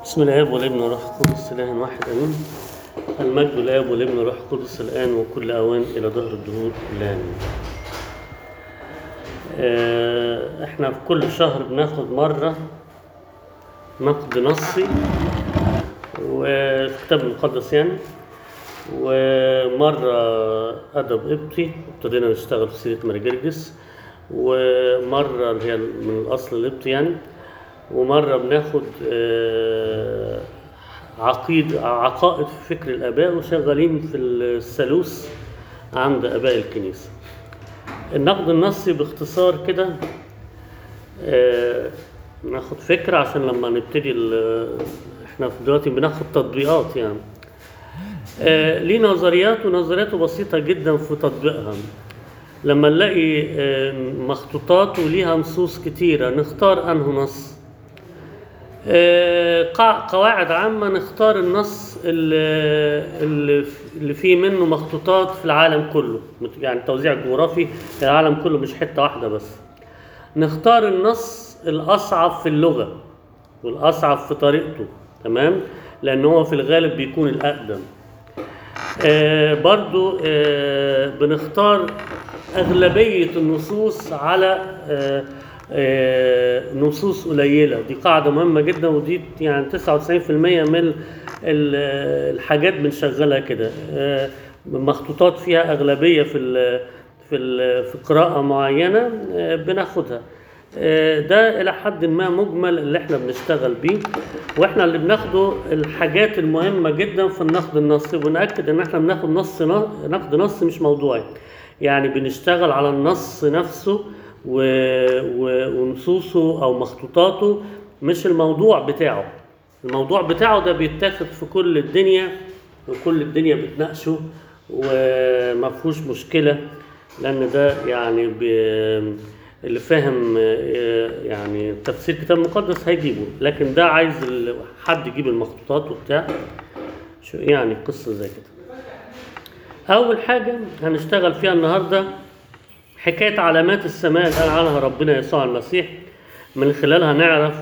بسم الآب والابن والروح القدس إله واحد آمين المجد الآب والابن والروح القدس الآن وكل أوان إلى ظهر الدهور كلها آمين آه، إحنا في كل شهر بناخد مرة نقد نصي والكتاب المقدس يعني ومرة أدب قبطي ابتدينا نشتغل في سيرة مرجرجس ومرة اللي هي من الأصل القبطي يعني ومرة بناخد آه، عقيد عقائد في فكر الآباء وشغالين في الثالوث عند آباء الكنيسة النقد النصي باختصار كده آه، ناخد فكرة عشان لما نبتدي ال- احنا دلوقتي بناخد تطبيقات يعني آه، ليه نظريات ونظرياته بسيطة جدا في تطبيقها لما نلاقي آه، مخطوطات وليها نصوص كتيرة نختار أنه نص آه، قا- قواعد عامة نختار النص اللي, اللي اللي فيه منه مخطوطات في العالم كله يعني توزيع جغرافي العالم كله مش حتة واحدة بس نختار النص الأصعب في اللغة والأصعب في طريقته تمام لأن هو في الغالب بيكون الأقدم آه برضو آه بنختار أغلبية النصوص على آه آه نصوص قليلة دي قاعدة مهمة جدا ودي يعني 99% من ال- الحاجات بنشغلها كده آه مخطوطات فيها أغلبية في ال في ال في قراءة معينة آه بناخدها آه، ده الى حد ما مجمل اللي احنا بنشتغل بيه واحنا اللي بناخده الحاجات المهمه جدا في النقد النصي ونأكد ان احنا بناخد نص ن- نقد نصي مش موضوعي يعني بنشتغل على النص نفسه و... و... ونصوصه او مخطوطاته مش الموضوع بتاعه الموضوع بتاعه ده بيتاخد في كل الدنيا وكل الدنيا بتناقشه وما فيهوش مشكله لان ده يعني بي... اللي فاهم آه، يعني تفسير كتاب مقدس هيجيبه لكن ده عايز ال- حد يجيب المخطوطات وبتاع شو يعني قصه زي كده اول حاجه هنشتغل فيها النهارده حكايه علامات السماء اللي قال عنها ربنا يسوع المسيح من خلالها نعرف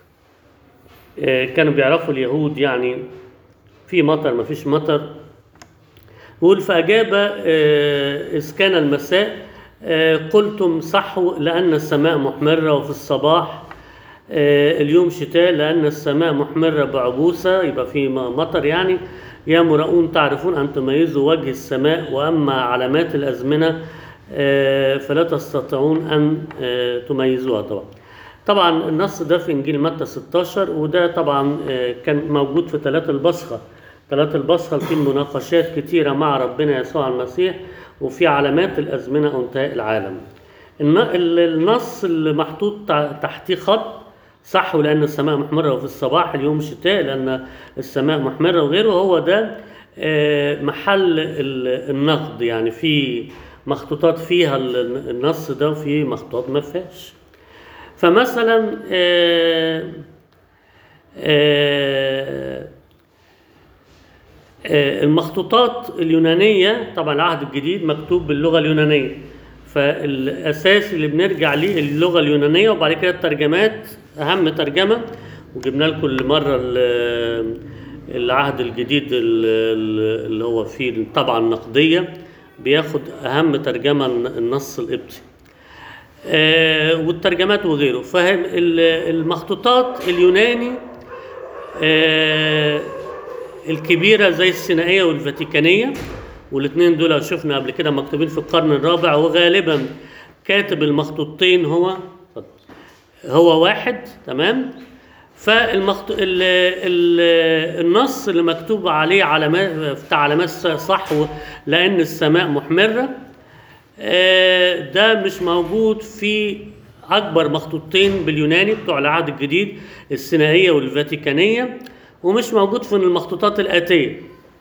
آه، كانوا بيعرفوا اليهود يعني في مطر ما فيش مطر يقول فأجاب آه، إذ كان المساء آه، قلتم صحوا لأن السماء محمرة وفي الصباح آه، اليوم شتاء لأن السماء محمرة بعبوسة يبقى في م- مطر يعني يا مرؤون تعرفون أن تميزوا وجه السماء وأما علامات الأزمنة آه، فلا تستطيعون أن آه، تميزوها طبعا طبعا النص ده في إنجيل متى 16 وده طبعا آه، كان موجود في ثلاث البصخة ثلاث البصخة في مناقشات كتيرة مع ربنا يسوع المسيح وفي علامات الأزمنة وانتهاء العالم الن- ال- النص اللي محطوط تع- تحتيه خط صح لأن السماء محمرة وفي الصباح اليوم شتاء لأن السماء محمرة وغيره هو ده آه، محل ال- النقد يعني في مخطوطات فيها ال- النص ده وفي مخطوطات ما فيهاش فمثلا آه، آه، آه، المخطوطات اليونانية طبعا العهد الجديد مكتوب باللغة اليونانية فالأساس اللي بنرجع ليه اللغة اليونانية وبعد كده الترجمات أهم ترجمة وجبنا لكم كل مرة ال- العهد الجديد ال- اللي هو فيه طبعا النقدية بياخد أهم ترجمة النص القبطي آه، والترجمات وغيره فهم ال- المخطوطات اليوناني آه، الكبيرة زي السينائية والفاتيكانية والاثنين دول شفنا قبل كده مكتوبين في القرن الرابع وغالبا كاتب المخطوطتين هو هو واحد تمام فالمخط... ال... ال... النص اللي مكتوب عليه علامات بتاع علامات صح لأن السماء محمرة آه، ده مش موجود في أكبر مخطوطتين باليوناني بتوع العهد الجديد السينائية والفاتيكانية ومش موجود في المخطوطات الآتية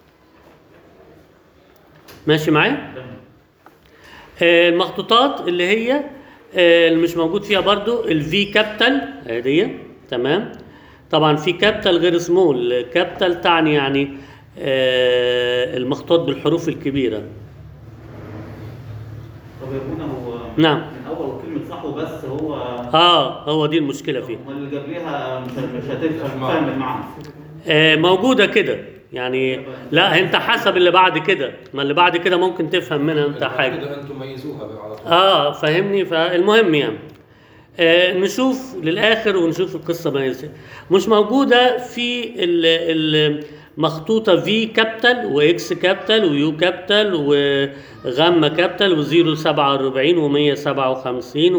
ماشي معايا؟ آه، المخطوطات اللي هي آه، اللي مش موجود فيها برضو الفي كابيتال هذه تمام طبعا في كابيتال غير سمول كابيتال تعني يعني آه، المخطوط بالحروف الكبيره طب يا ابونا هو نعم. من اول كلمه صح صح وبس هو اه هو دي المشكله فيه امال اللي قبليها مش مش هتفهم فاهم المعنى آه موجوده كده يعني لا انت حسب اللي بعد كده ما اللي بعد كده ممكن تفهم منها انت حاجه كده انتم ميزوها بقى على طول اه فاهمني فالمهم يعني آه نشوف للاخر ونشوف القصه ما ازاي مش موجوده في ال- المخطوطه في كابيتال واكس كابيتال ويو كابيتال وغاما كابيتال وزيرو 47 و157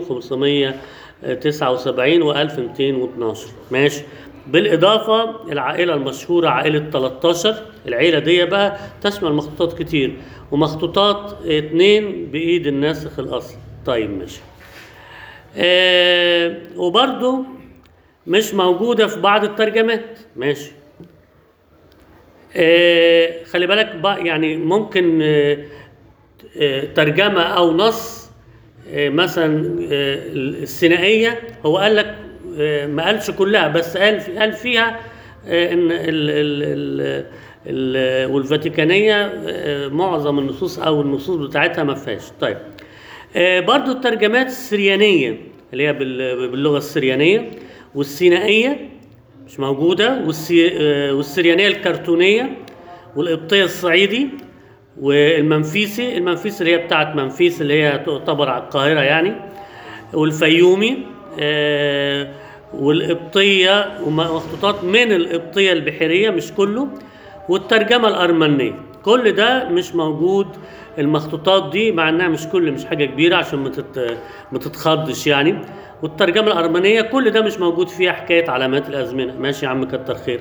و579 و1212 ماشي بالاضافه العائله المشهوره عائله 13 العيله دي بقى تشمل مخطوطات كتير ومخطوطات اتنين بايد الناسخ الاصلي طيب ماشي آه وبرضو مش موجودة في بعض الترجمات ماشي آه خلي بالك بقى يعني ممكن آه آه ترجمة أو نص آه مثلا آه السينائية هو قال لك آه ما قالش كلها بس قال في قال فيها آه إن ال ال ال ال والفاتيكانية آه معظم النصوص أو النصوص بتاعتها ما فيهاش طيب آه، برضو الترجمات السريانية اللي هي بال- باللغة السريانية والسينائية مش موجودة والسي... آه، والسريانية الكرتونية والقبطية الصعيدي والمنفيسي المنفيسي اللي هي بتاعت منفيس اللي هي تعتبر على القاهرة يعني والفيومي آه، والقبطية ومخطوطات من القبطية البحرية مش كله والترجمة الأرمنية كل ده مش موجود المخطوطات دي مع انها مش كل مش حاجة كبيرة عشان ما تت- ما تتخضش يعني والترجمة الأرمنية كل ده مش موجود فيها حكاية علامات الأزمنة ماشي يا عم كتر خيرك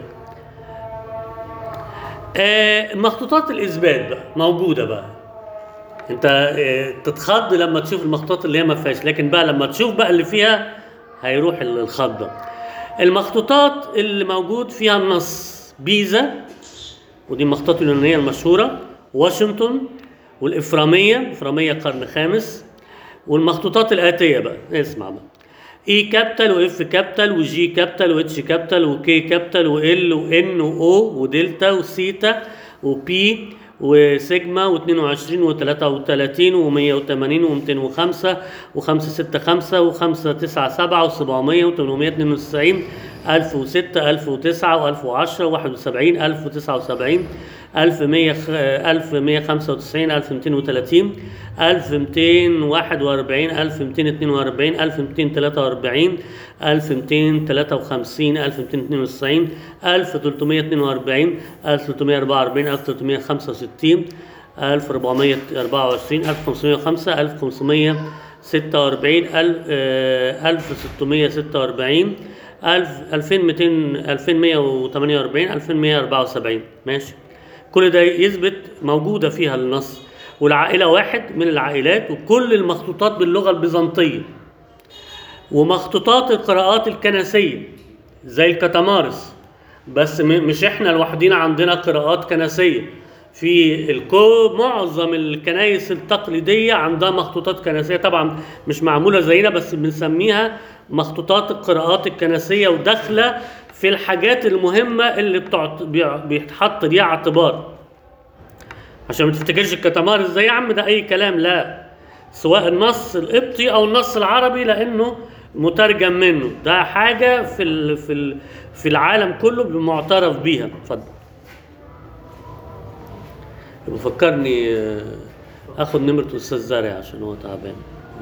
آه مخطوطات الإثبات بقى موجودة بقى انت آه، تتخض لما تشوف المخطوطات اللي هي ما فيهاش لكن بقى لما تشوف بقى اللي فيها هيروح ال- الخض ده المخطوطات اللي موجود فيها النص بيزا ودي المخطوطات اليونانية المشهورة واشنطن والإفرامية إفرامية قرن خامس والمخطوطات الآتية بقى اسمع بقى اي كابيتال واف كابيتال وجي كابيتال واتش كابيتال وكي كابيتال وال وان واو ودلتا وسيتا وبي وسيجما و22 و33 و180 و205 و565 و597 و700 و892 1006 1009 و1010 71 1079 1100 1195 1230 1241 1242 1243 1253 1292 1342 1344 1365 1424 1505 1546 1646 1000 2200 2148 2174 ماشي كل ده يثبت موجودة فيها النص والعائلة واحد من العائلات وكل المخطوطات باللغة البيزنطية ومخطوطات القراءات الكنسية زي الكتمارس بس م- مش احنا لوحدينا عندنا قراءات كنسية في الكو معظم الكنائس التقليدية عندها مخطوطات كنسية طبعا مش معمولة زينا بس بنسميها مخطوطات القراءات الكنسية وداخلة في الحاجات المهمة اللي بتعت... بيع- بيتحط ليها اعتبار عشان ما تفتكرش الكتمارس زي يا عم ده اي كلام لا سواء النص القبطي او النص العربي لانه مترجم منه ده حاجه في ال في ال في العالم كله معترف بيها اتفضل بفكرني آه، اخد نمره استاذ زارع عشان هو تعبان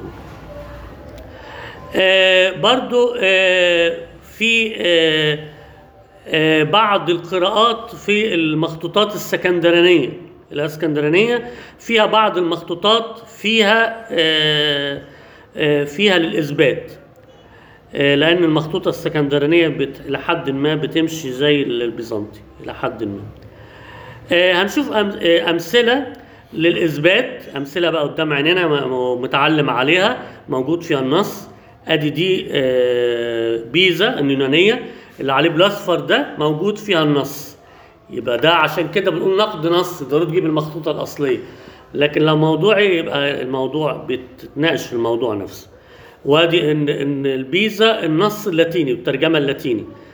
آه برضو آه في آه آه بعض القراءات في المخطوطات السكندرانية الاسكندرانية فيها بعض المخطوطات فيها آه آه فيها للإثبات آه لأن المخطوطة السكندرانية بت... لحد ما بتمشي زي البيزنطي إلى حد ما آه، هنشوف أم- آه، امثله للاثبات امثله بقى قدام عينينا م- متعلم عليها موجود فيها النص ادي دي آه، بيزا اليونانيه اللي عليه بالاصفر ده موجود فيها النص يبقى ده عشان كده بنقول نقد نص ضروري تجيب المخطوطه الاصليه لكن لو موضوعي يبقى الموضوع بتتناقش في الموضوع نفسه وادي ان ان البيزا النص اللاتيني الترجمه اللاتيني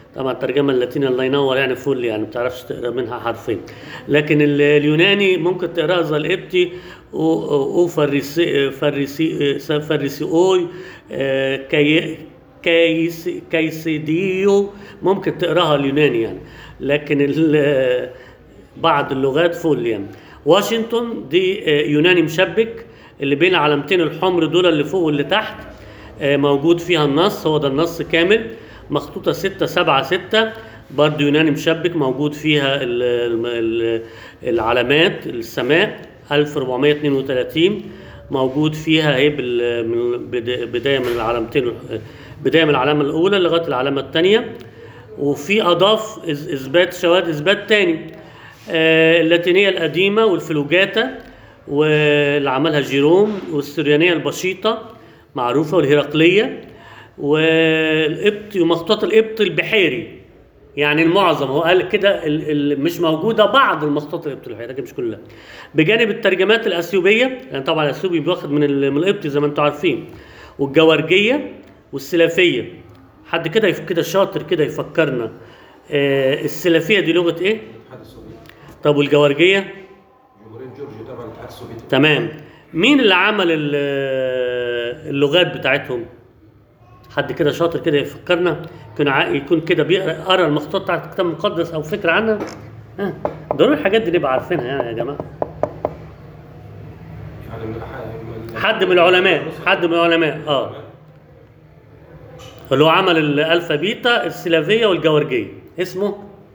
طبعا الترجمه اللاتينيه الله ينور يعني فل يعني ما بتعرفش تقرا منها حرفين لكن ال- اليوناني ممكن تقراها زي القبطي او او فريسي فريسي فريسيوي آه، كي كيس كيسيديو ممكن تقراها اليوناني يعني لكن ال- بعض اللغات فل يعني واشنطن دي آه، يوناني مشبك اللي بين العلامتين الحمر دول اللي فوق واللي تحت آه، موجود فيها النص هو ده النص كامل مخطوطة ستة سبعة ستة برضه يوناني مشبك موجود فيها ال ال ال العلامات السماء 1432 موجود فيها ايه بال- من بدا- بداية من العلامتين بداية من العلامة الأولى لغاية العلامة الثانية وفي أضاف إث- إثبات شواهد إثبات تاني آه، اللاتينية القديمة والفلوجاتا واللي عملها جيروم والسريانية البسيطة معروفة والهرقلية والقبط ومخطوط القبط البحيري يعني المعظم هو قال كده ال- ال- مش موجوده بعض المخطوطات القبط البحيري لكن مش كلها بجانب الترجمات الاثيوبيه يعني طبعا الاثيوبي بياخد من ال- من القبط زي ما انتم عارفين والجوارجيه والسلافيه حد كده يف- كده شاطر كده يفكرنا آه السلافيه دي لغه ايه؟ الاتحاد السوفيتي طب والجوارجيه؟ جمهورية جورجيا تبع الاتحاد السوفيتي تمام مين اللي عمل ال- اللغات بتاعتهم حد كده شاطر كده يفكرنا يكون ع- يكون كده بيقرا قرا المخطوط بتاعت الكتاب المقدس او فكره عنها ها ضروري الحاجات دي نبقى عارفينها يعني يا جماعه يعني من أح- من- حد من العلماء حد من العلماء اه اللي هو عمل الالفا بيتا السلافيه والجوارجيه اسمه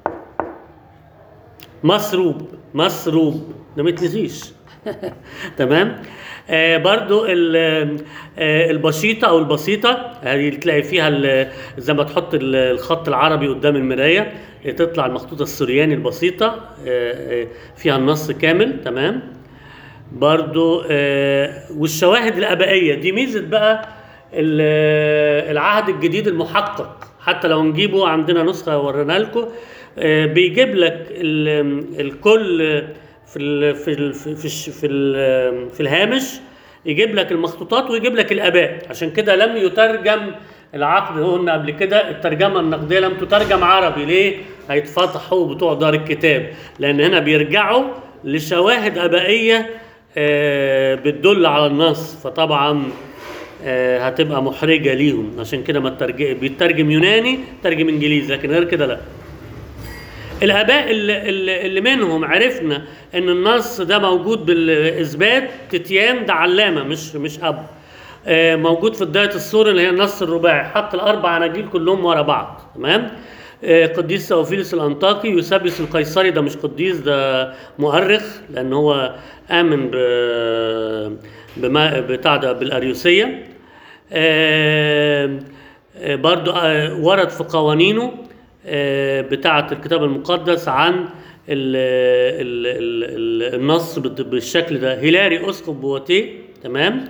مسروب مسروب ده ما يتنسيش تمام آه برضو ال- آه البسيطة أو البسيطة هذه اللي تلاقي فيها ال- زي ما تحط ال- الخط العربي قدام المراية آه، تطلع المخطوطة السورياني البسيطة آه، آه، فيها النص كامل تمام برضو آه، والشواهد الآبائية دي ميزة بقى ال- العهد الجديد المحقق حتى لو نجيبه عندنا نسخة ورينا لكم آه، بيجيب لك ال- الكل في ال في ال في الش- في, ال في الهامش يجيب لك المخطوطات ويجيب لك الآباء عشان كده لم يترجم العقد قلنا قبل كده الترجمة النقدية لم تترجم عربي ليه؟ هيتفتحوا بتوع دار الكتاب لأن هنا بيرجعوا لشواهد آبائية آه، بتدل على النص فطبعا آه، هتبقى محرجة ليهم عشان كده ما الترج... بيترجم يوناني ترجم انجليزي لكن غير كده لا الاباء اللي, اللي اللي منهم عرفنا ان النص ده موجود بالاثبات تتيان ده علامه مش مش اب آه، موجود في بدايه السور اللي هي النص الرباعي حط الاربع اناجيل كلهم ورا بعض تمام آه، قديس سوفيلس الانطاكي يوسابيوس القيصري ده مش قديس ده مؤرخ لان هو امن ب بما بتاع ده بالاريوسيه آه، آه، برضو آه، ورد في قوانينه آه، بتاعة الكتاب المقدس عن ال ال ال ال النص بت- بالشكل ده هيلاري اسقف بواتيه تمام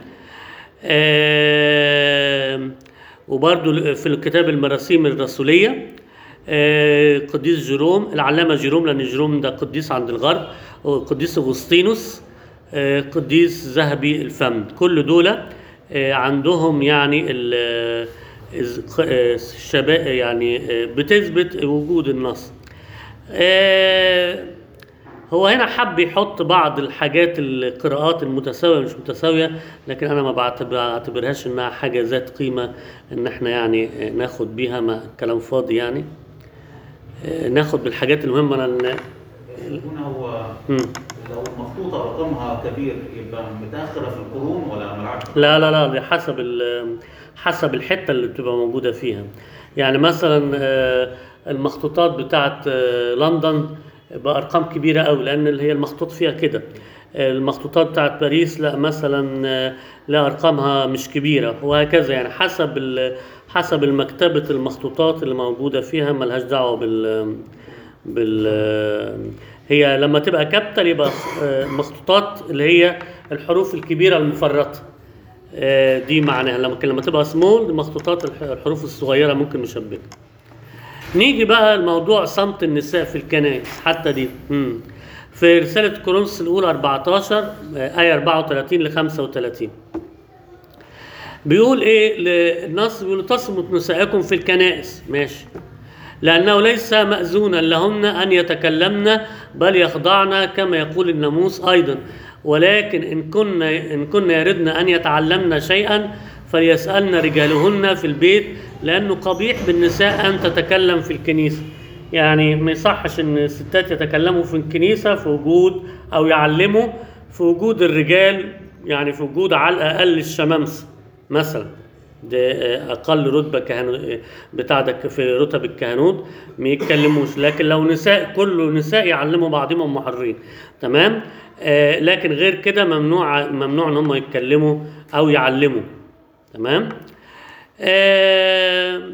آه، وبرضو في الكتاب المراسيم الرسولية آه، قديس جيروم العلامة جيروم لأن جيروم ده قديس عند الغرب وقديس أغسطينوس آه، قديس ذهبي الفم كل دول آه، عندهم يعني ال- إز- آه، شباب يعني آه، بتثبت وجود النص آه، هو هنا حب يحط بعض الحاجات القراءات المتساويه مش متساويه لكن انا ما بعتبر- بعتبرهاش انها حاجه ذات قيمه ان احنا يعني آه، ناخد بيها ما كلام فاضي يعني آه، ناخد بالحاجات المهمه لان هنا هو مم. لو مخطوطة رقمها كبير يبقى متأخرة في القرون ولا بالعكس؟ لا لا لا دي حسب ال- حسب الحته اللي بتبقى موجوده فيها يعني مثلا آه، المخطوطات بتاعت آه، لندن بارقام كبيره قوي لان اللي هي المخطوط فيها كده آه، المخطوطات بتاعت باريس لا مثلا آه، لا ارقامها مش كبيره وهكذا يعني حسب ال- حسب المكتبه المخطوطات اللي موجوده فيها ملهاش دعوه بال بال هي لما تبقى كابيتال يبقى آه، مخطوطات اللي هي الحروف الكبيره المفرطه آه، دي معناها لما لما تبقى سمول مخطوطات الح- الحروف الصغيره ممكن نشبكها نيجي بقى لموضوع صمت النساء في الكنائس حتى دي مم. في رسالة كورنثوس الأولى 14 آه، آية 34 ل 35 بيقول إيه ل- النص بيقول تصمت نساءكم في الكنائس ماشي لأنه ليس مأذونا لهن أن يتكلمن بل يخضعن كما يقول الناموس أيضا ولكن إن كنا إن كنا يردن أن يتعلمن شيئا فليسألن رجالهن في البيت لأنه قبيح بالنساء أن تتكلم في الكنيسة يعني ما يصحش ان الستات يتكلموا في الكنيسه في وجود او يعلموا في وجود الرجال يعني في وجود على الاقل الشمامسه مثلا ده آه، اقل رتبه كهنو بتاع ده في رتب الكهنوت ما يتكلموش لكن لو نساء كله نساء يعلموا بعضهم محرين تمام آه لكن غير كده ممنوع ممنوع ان هم يتكلموا او يعلموا تمام آه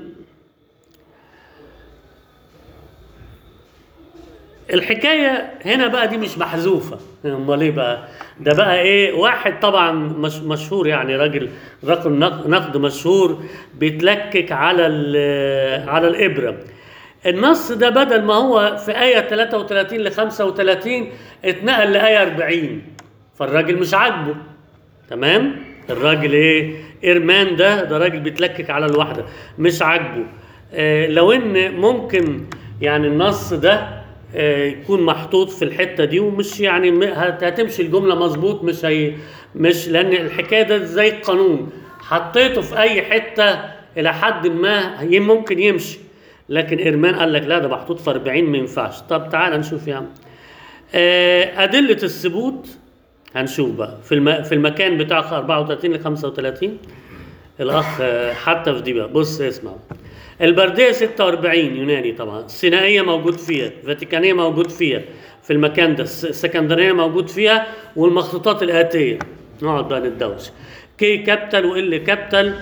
الحكايه هنا بقى دي مش محذوفه امال ايه بقى ده بقى ايه واحد طبعا مش مشهور يعني راجل رقم نق- نقد مشهور بيتلكك على ال- على الابره النص ده بدل ما هو في آية 33 ل 35 اتنقل لآية 40 فالراجل مش عاجبه تمام الراجل ايه إرمان ده ده راجل بيتلكك على الواحدة مش عاجبه آه لو ان ممكن يعني النص ده آه، يكون محطوط في الحته دي ومش يعني م- هت- هتمشي الجمله مظبوط مش هي مش لان الحكايه ده زي القانون حطيته في اي حته الى حد ما هي ممكن يمشي لكن ارمان قال لك لا ده محطوط في 40 ما ينفعش طب تعال نشوف يا عم آه، ادله الثبوت هنشوف بقى في الم... في المكان بتاع 34 ل 35 الاخ آه، حتى في دي بقى بص اسمع البرديه 46 يوناني طبعا السينائيه موجود فيها الفاتيكانيه موجود فيها في المكان ده الس- السكندريه موجود فيها والمخطوطات الاتيه نقعد بقى نتدوش كي كابيتال وال كابيتال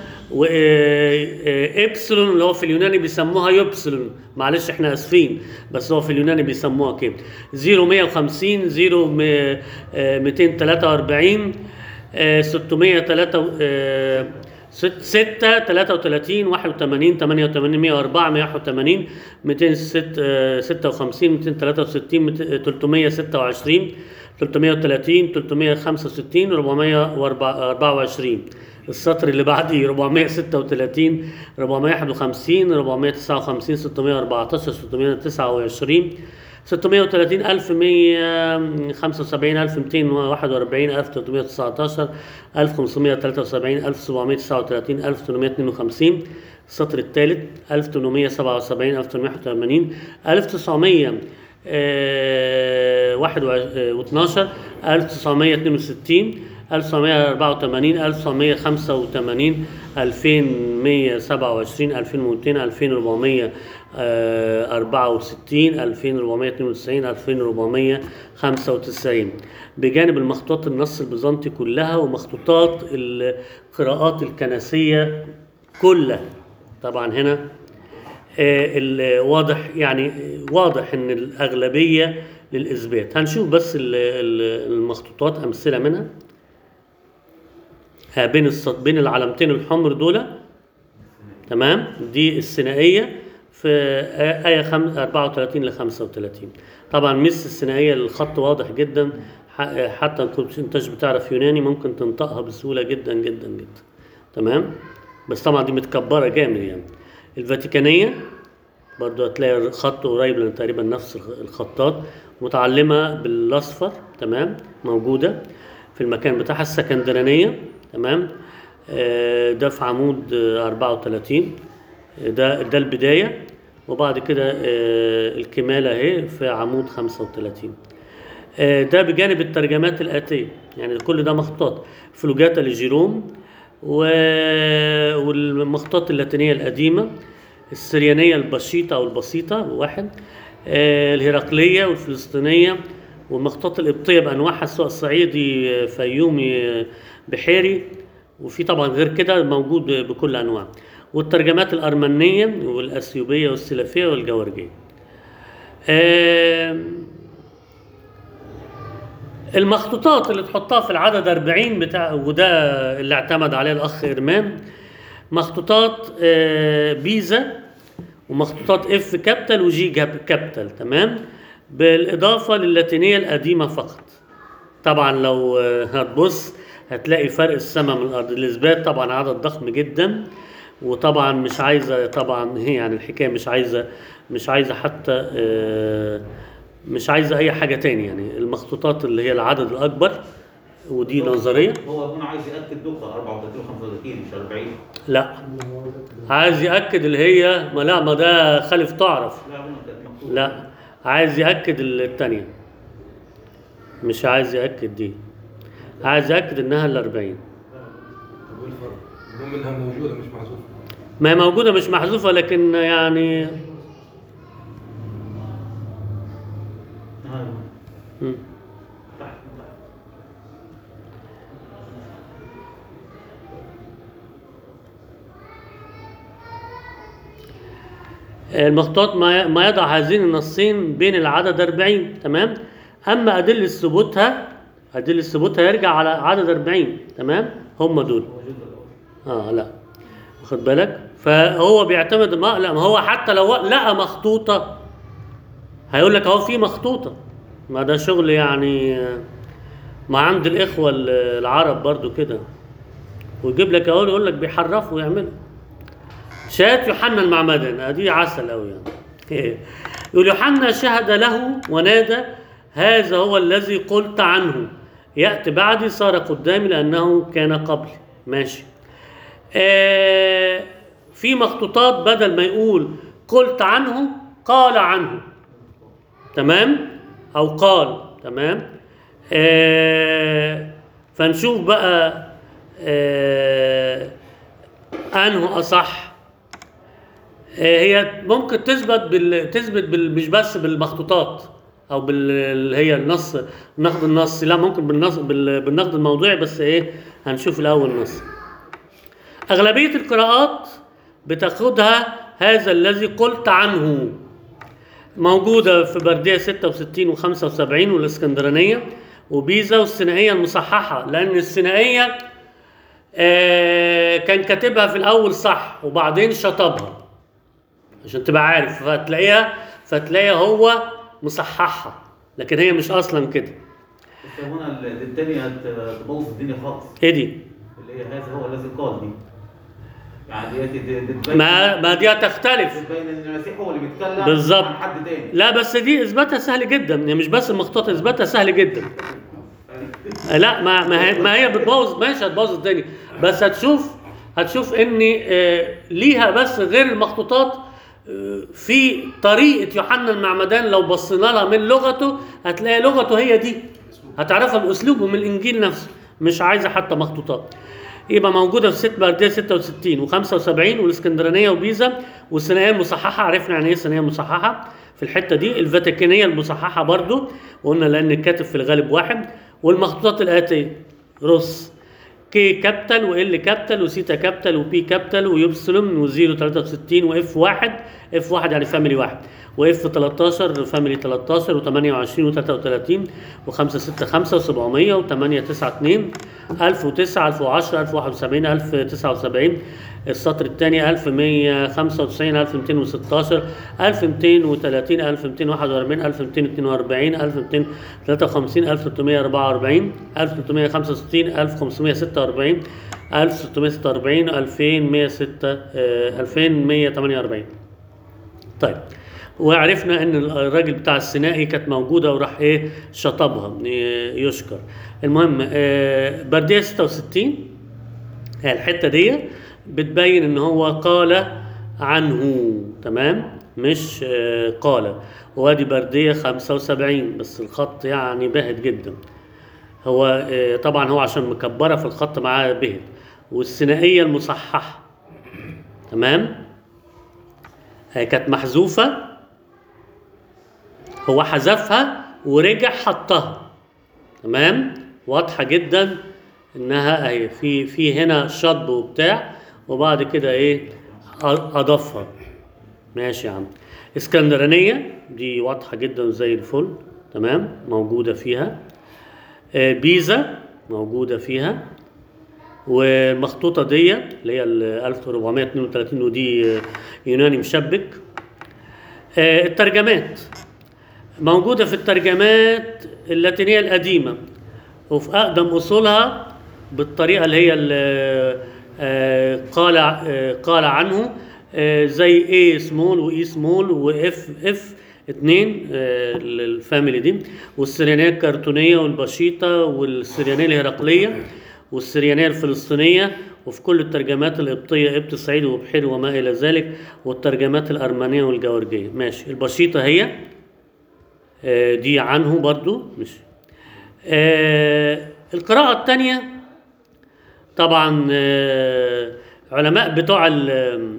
وابسلون اللي هو في اليوناني بيسموها يبسلون معلش احنا اسفين بس هو في اليوناني بيسموها كده 0 150 0 243 603 6 33 81 88 104 181 256 263 326 330 365 424 السطر اللي بعديه 436 451 459 614 629 630 1175 1241 1319 1573 1739 1852 السطر الثالث 1877 1881 1900 12 1962 1984 1985 2127 2200 2464 2492 2495 بجانب المخطوطات النص البيزنطي كلها ومخطوطات القراءات الكنسية كلها طبعا هنا آه، ال- واضح يعني واضح ان الاغلبيه للاثبات هنشوف بس ال- ال- المخطوطات امثله منها آه، بين الص- بين العلامتين الحمر دول تمام دي الثنائيه في آه، آية خم- 34 ل 35 طبعا مس الثنائية الخط واضح جدا ح- حتى إن كنت انتش بتعرف يوناني ممكن تنطقها بسهولة جدا جدا جدا تمام بس طبعا دي متكبرة جامد يعني الفاتيكانية برضو هتلاقي خط قريب لان تقريبا نفس الخ- الخطات متعلمة بالأصفر تمام موجودة في المكان بتاعها السكندرانية تمام آه، ده في عمود آه، 34 ده ده البداية وبعد كده آه، الكمالة اهي في عمود 35 آه، ده بجانب الترجمات الآتية يعني كل ده مخطوط فلوجاتا لجيروم و... والمخطوطات اللاتينية القديمة السريانية البسيطة أو البسيطة واحد آه، الهرقلية والفلسطينية والمخطوطات القبطية بأنواعها سواء صعيدي آه، فيومي آه، بحيري وفي طبعا غير كده موجود ب- بكل أنواع والترجمات الأرمنية والأثيوبية والسلفية والجورجية آم، المخطوطات اللي تحطها في العدد 40 بتاع وده اللي اعتمد عليه الاخ ارمان مخطوطات آه، بيزا ومخطوطات اف كابيتال وجي جاب- كابيتال تمام بالاضافه للاتينيه القديمه فقط طبعا لو آه، هتبص هتلاقي فرق السماء من الارض الاثبات طبعا عدد ضخم جدا وطبعا مش عايزه طبعا هي يعني الحكايه مش عايزه مش عايزه حتى آه، مش عايزه اي حاجه تاني يعني المخطوطات اللي هي العدد الاكبر ودي نظريه هو ابونا عايز ياكد دقه 34 35 مش 40 لا عايز ياكد اللي هي ما لا ما ده خلف تعرف لا ابونا كانت مكتوبه لا عايز ياكد الثانيه مش عايز ياكد دي عايز ياكد انها ال 40 طب ايه الفرق؟ المهم انها موجوده مش محذوفه ما هي موجوده مش محذوفه لكن يعني هاي. مم. تحت تحت المخطوط ما ما يضع هذين النصين بين العدد 40 تمام اما ادله ثبوتها ادله ثبوتها يرجع على عدد 40 تمام هم دول اه لا واخد بالك فهو بيعتمد ما لا ما هو حتى لو لقى مخطوطه هيقول لك اهو في مخطوطه ما ده شغل يعني آه، ما عند الاخوه ال- العرب برضو كده ويجيب لك اهو يقول لك بيحرفوا ويعملوا شهادة يوحنا المعمدان دي عسل قوي يعني يقول يوحنا شهد له ونادى هذا هو الذي قلت عنه يأتي بعدي صار قدامي لأنه كان قبلي ماشي آه في مخطوطات بدل ما يقول قلت عنه قال عنه تمام أو قال تمام آه فنشوف بقى آه أنه أصح آه، هي ممكن تثبت بال... تثبت بال... مش بس بالمخطوطات او بال اللي هي النص النقد النصي لا ممكن بالنص بال... بالنقد الموضوعي بس ايه هنشوف الاول النص اغلبيه القراءات بتاخدها هذا الذي قلت عنه موجوده في برديه 66 و75 والاسكندرانيه وبيزا والسينائيه المصححه لان السينائيه آه، كان كاتبها في الاول صح وبعدين شطبها عشان تبقى عارف فتلاقيها فتلاقيها هو مصححها لكن هي مش اصلا كده بس هنا ال- التانية هت- تبوظ الدنيا خالص ايه دي اللي هي هذا هو الذي قال دي يعني دي دي- دي تبين ما ما دي هتختلف تبين ان المسيح هو اللي بيتكلم بالظبط. عن حد تاني لا بس دي اثباتها سهل جدا يعني مش بس المخطوطات اثباتها سهل جدا لا ما ما هي, ما هي بتبوظ ماشي هتبوظ الدنيا بس هتشوف هتشوف ان آه، ليها بس غير المخطوطات آه، في طريقة يوحنا المعمدان لو بصينا لها من لغته هتلاقي لغته هي دي هتعرفها بأسلوبه من الإنجيل نفسه مش عايزة حتى مخطوطات يبقى موجودة في ست بردية 66 و75 والاسكندرانية وبيزا والثنائية المصححة عرفنا يعني ايه ثنائية مصححة في الحتة دي الفاتيكانية المصححة برضو وقلنا لأن الكاتب في الغالب واحد والمخطوطات الآتية رص كي كابيتال وال كابيتال وسيتا كابيتال وبي كابيتال ويبسلون وزيرو 63 واف واحد اف واحد يعني فاميلي واحد واف 13 فاميلي 13 و28 و33 و5 6 5 و700 و8 9 2 1009 1010 1071 1079 السطر الثاني 1195 1216 1230 1241 1242 1253 1344 1365 1546 1646 2106 آه، 2148 طيب وعرفنا ان الراجل بتاع السينائي كانت موجوده وراح ايه شطبها ي- يشكر المهم آه، برديه 66 هي الحته دي بتبين ان هو قال عنه تمام مش آه، قال وادي برديه 75 بس الخط يعني باهت جدا هو آه، طبعا هو عشان مكبره في الخط معاه بهت والثنائيه المصححه تمام هي كانت محذوفه هو حذفها ورجع حطها تمام واضحه جدا انها اهي في في هنا شطب وبتاع وبعد كده ايه اضافها ماشي يا عم اسكندرانيه دي واضحه جدا زي الفل تمام موجوده فيها آه، بيزا موجوده فيها والمخطوطه دي اللي هي ال 1432 ودي آه، يوناني مشبك آه، الترجمات موجودة في الترجمات اللاتينية القديمة وفي أقدم أصولها بالطريقة اللي هي ال- آه، قال آه، قال عنه آه، زي A سمول وإي سمول وإف إف اتنين آه، الفاميلي دي والسريانية الكرتونية والبسيطة والسريانية الهرقلية والسريانية الفلسطينية وفي كل الترجمات القبطية قبط صعيدي وبحيري وما إلى ذلك والترجمات الأرمنية والجورجية ماشي البسيطة هي آه، دي عنه برضو مش آه، القراءة الثانية طبعا آه، علماء بتوع ال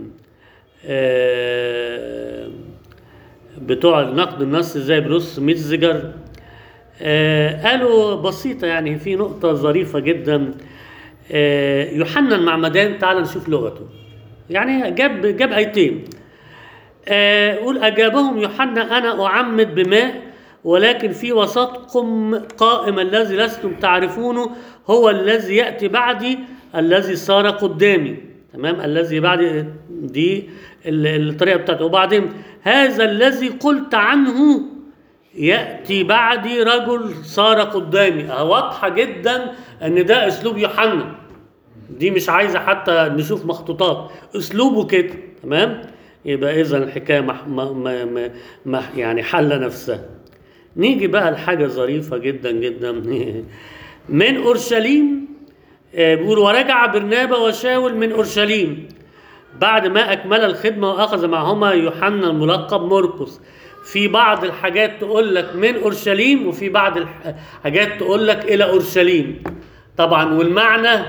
آه، بتوع النقد النص زي بروس ميتزجر آه، قالوا بسيطة يعني في نقطة ظريفة جدا آه، يوحنا المعمدان تعال نشوف لغته يعني جاب جاب آيتين آه، يقول أجابهم يوحنا أنا أعمد بماء ولكن في وسطكم قائم الذي لستم تعرفونه هو الذي يأتي بعدي الذي صار قدامي تمام الذي بعد دي ال- الطريقة بتاعته وبعدين هذا الذي قلت عنه يأتي بعدي رجل صار قدامي أه واضحة جدا أن ده أسلوب يوحنا دي مش عايزه حتى نشوف مخطوطات اسلوبه كده تمام يبقى اذا الحكايه مح ما ما ما ما يعني حل نفسها نيجي بقى لحاجه ظريفه جدا جدا من اورشليم آه، بيقول ورجع برنابا وشاول من اورشليم بعد ما اكمل الخدمه واخذ معهما يوحنا الملقب مرقس في بعض الحاجات تقول لك من اورشليم وفي بعض الحاجات تقول لك الى اورشليم طبعا والمعنى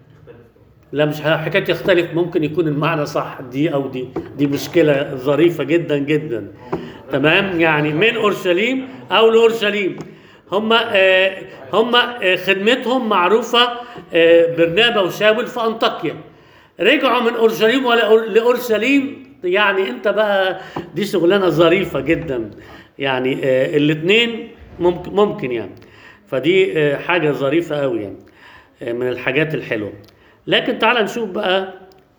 لا مش حكايه يختلف ممكن يكون المعنى صح دي او دي دي مشكله ظريفه جدا جدا تمام يعني من اورشليم او لاورشليم هم آه هم آه خدمتهم معروفه آه برنابا وشاول في انطاكيا رجعوا من اورشليم ولا لاورشليم يعني انت بقى دي شغلانه ظريفه جدا يعني آه الاثنين ممكن ممكن يعني فدي آه حاجه ظريفه قوي يعني آه من الحاجات الحلوه لكن تعال نشوف بقى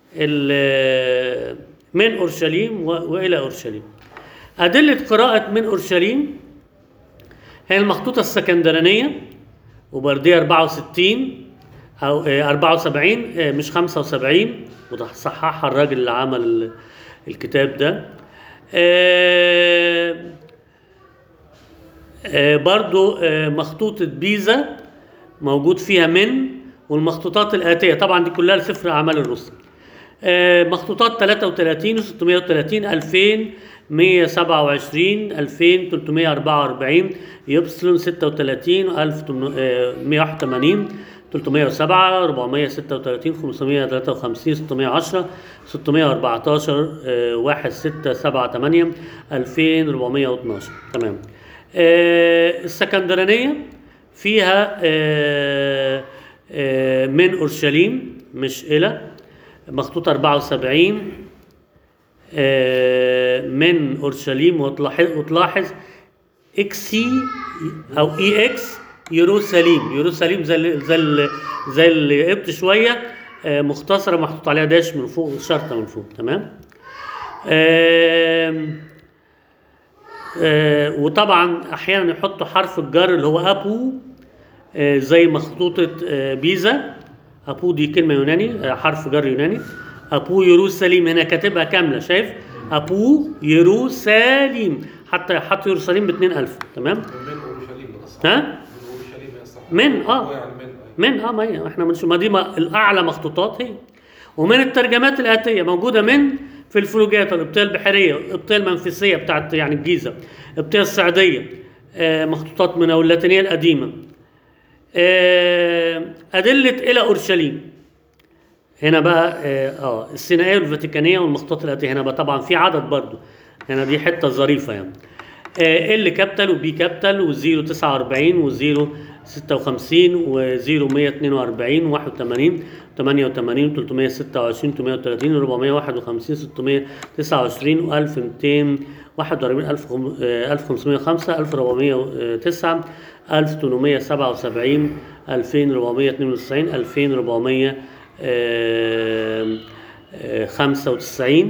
ال- من اورشليم و- والى اورشليم ادله قراءه من اورشليم هي المخطوطه السكندرانيه وبرديه 64 او آه، 74 آه، مش 75 وده صححها الراجل اللي عمل ال- الكتاب ده آه، آه، برضو آه، مخطوطة بيزا موجود فيها من والمخطوطات الآتية طبعا دي كلها لسفر أعمال الرسل آه، مخطوطات 33 630 2127 2344 يبسلون 36 1180 307 436 553 610 614 آه، 1678 2412 تمام آه، السكندرانية فيها آه، آه، من أورشليم مش إلى مخطوطة 74 آه، من أورشليم وتلاحظ وتلاحظ إكسي أو إي إكس يروساليم يروساليم زي ال- زي ال- زي اللي قبط شوية آه، مختصرة محطوط عليها داش من فوق شرطة من فوق تمام آم، آه، وطبعا احيانا يحطوا حرف الجر اللي هو ابو آه، زي مخطوطه آه، بيزا ابو دي كلمه يوناني آه، حرف جر يوناني ابو يروساليم هنا كاتبها كامله شايف ابو يروساليم حتى حط يروساليم ب 2000 تمام من اورشليم ده الصح ها؟ من اورشليم يا صح من، آه. هو يعني من أيوة. من اه ما هي احنا بنشوف ما دي ما الاعلى مخطوطات هي ومن الترجمات الاتيه موجوده من في الفلوجات القبطيه البحريه القبطيه المنفسيه بتاعت يعني الجيزه القبطيه الصعيديه آه مخطوطات من اللاتينيه القديمه آه ادله الى اورشليم هنا بقى اه آه، السينائيه والفاتيكانيه والمخطوطات الاتيه هنا بقى طبعا في عدد برضو هنا دي حته ظريفه يعني آه ال كابيتال وبي كابيتال وزيرو 49 وزيرو 56 وزيرو 142 81 88 326 330 451 629 1241 1505 1405 1877 2492 2400 آه، آه، 95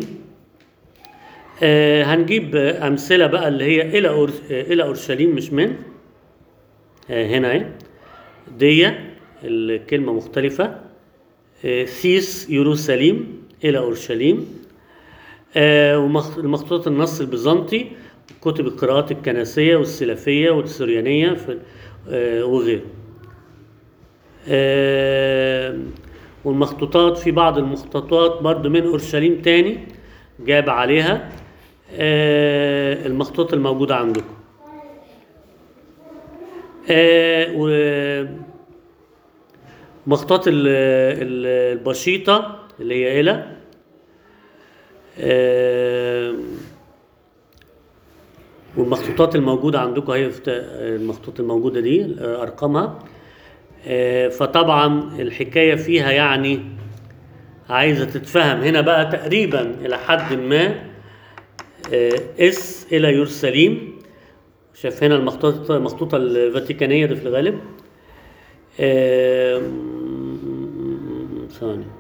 آه، هنجيب آه، امثله بقى اللي هي الى أور- آه، الى اورشليم مش من آه، هنا اهي دي الكلمه مختلفه آه، سيس يروساليم إلى أورشليم آه، ومخطوطات النص البيزنطي كتب القراءات الكنسية والسلفية والسريانية في- آه، وغيره آه، والمخطوطات في بعض المخطوطات برضو من أورشليم تاني جاب عليها آه، المخطوط الموجودة عندكم آه، و- مخطوطات ال- ال- البسيطة اللي هي إلى آه، والمخطوطات الموجودة عندكم هي في- المخطوطات الموجودة دي آه، أرقامها آه، فطبعا الحكاية فيها يعني عايزة تتفهم هنا بقى تقريبا إلى حد ما آه، اس إلى يرسليم شايف هنا المخطوطة المخطوطة الفاتيكانية دي في الغالب آم، ثانية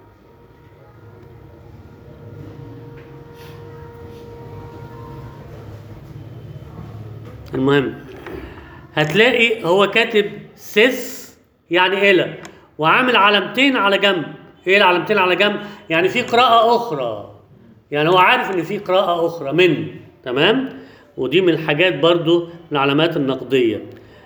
المهم هتلاقي هو كاتب سيس يعني إلى وعامل علامتين على جنب ايه العلامتين على جنب يعني في قراءة أخرى يعني هو عارف ان في قراءة أخرى من تمام ودي من الحاجات برضو من العلامات النقدية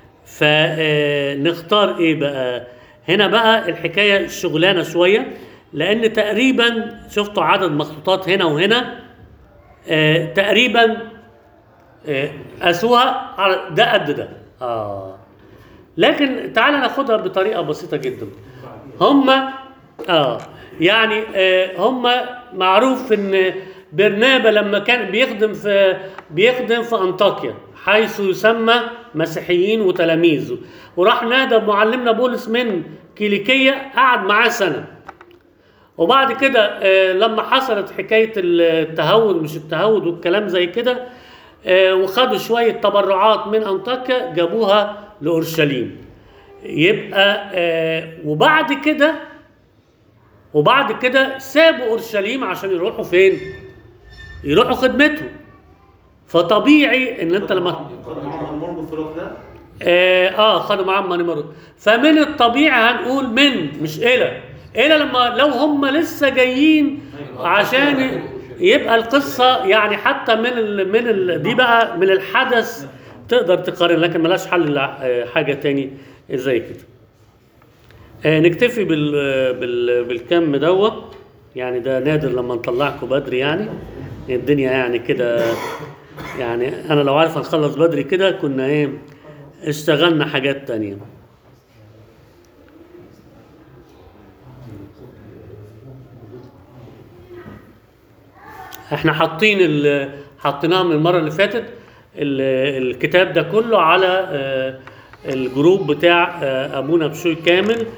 فنختار ايه بقى هنا بقى الحكاية شغلانة شوية لأن تقريبا شفتوا عدد مخطوطات هنا وهنا آه تقريبا آه قاسوها على ده قد ده اه لكن تعالى ناخدها بطريقة بسيطة جدا هم اه يعني آه هم معروف ان برنابا لما كان بيخدم في بيخدم في انطاكيا حيث يسمى مسيحيين وتلاميذه وراح نادى معلمنا بولس من كيليكية قعد معاه سنة وبعد كده آه لما حصلت حكاية التهود مش التهود والكلام زي كده آه وخدوا شوية تبرعات من أنطاكيا جابوها لأورشليم يبقى آه وبعد كده وبعد كده سابوا أورشليم عشان يروحوا فين؟ يروحوا خدمتهم فطبيعي ان انت لما خدوا معاهم مرقس في الوقت ده اه, آه خدوا معاهم ماني مرود فمن الطبيعي هنقول من مش الى الى لما لو هم لسه جايين عشان يبقى القصه يعني حتى من ال من ال دي بقى من الحدث تقدر تقارن لكن ملاش حل إلا، آه، حاجه تاني زي كده آه نكتفي بال بال بالكم دوت يعني ده نادر لما نطلعكم بدري يعني الدنيا يعني كده يعني انا لو عارف هنخلص بدري كده كنا ايه اشتغلنا حاجات تانية احنا حاطين ال- حطيناها من المره اللي فاتت ال- الكتاب ده كله على آه، الجروب بتاع آه، ابونا بشوي كامل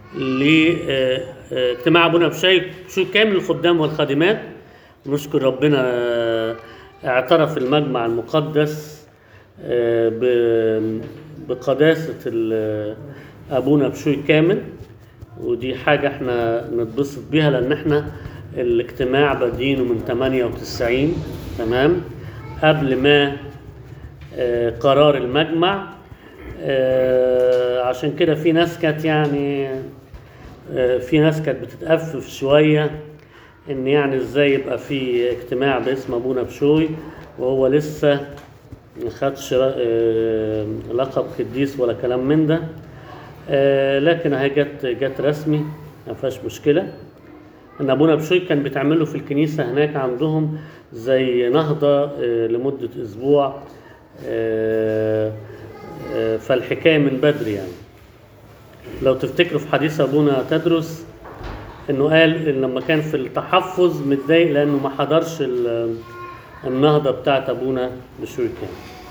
لاجتماع ابونا بشوي بشوي كامل الخدام والخادمات نشكر ربنا آه، اعترف المجمع المقدس آه، ب- بقداسه ال- ابونا بشوي كامل ودي حاجة احنا نتبسط بيها لأن احنا الاجتماع بادينه من 98 تمام قبل ما آه، قرار المجمع آه، عشان كده في ناس كانت يعني آه، في ناس كانت بتتأفف شوية ان يعني ازاي يبقى في اجتماع باسم ابونا بشوي وهو لسه ما خدش ر- آه، لقب قديس ولا كلام من ده آه، لكن هي جت جت رسمي ما فيهاش مشكله ان ابونا بشوي كان بتعمله في الكنيسه هناك عندهم زي نهضه آه، لمده اسبوع آه، آه، فالحكايه من بدري يعني لو تفتكروا في حديث ابونا تدرس انه قال إن لما كان في التحفظ متضايق لانه ما حضرش ال- النهضه بتاعت ابونا بشوي كان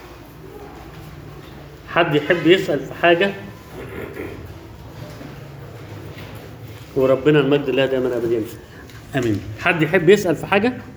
حد يحب يسال في حاجه وربنا المجد لله دائما ابدا امين حد يحب يسال في حاجه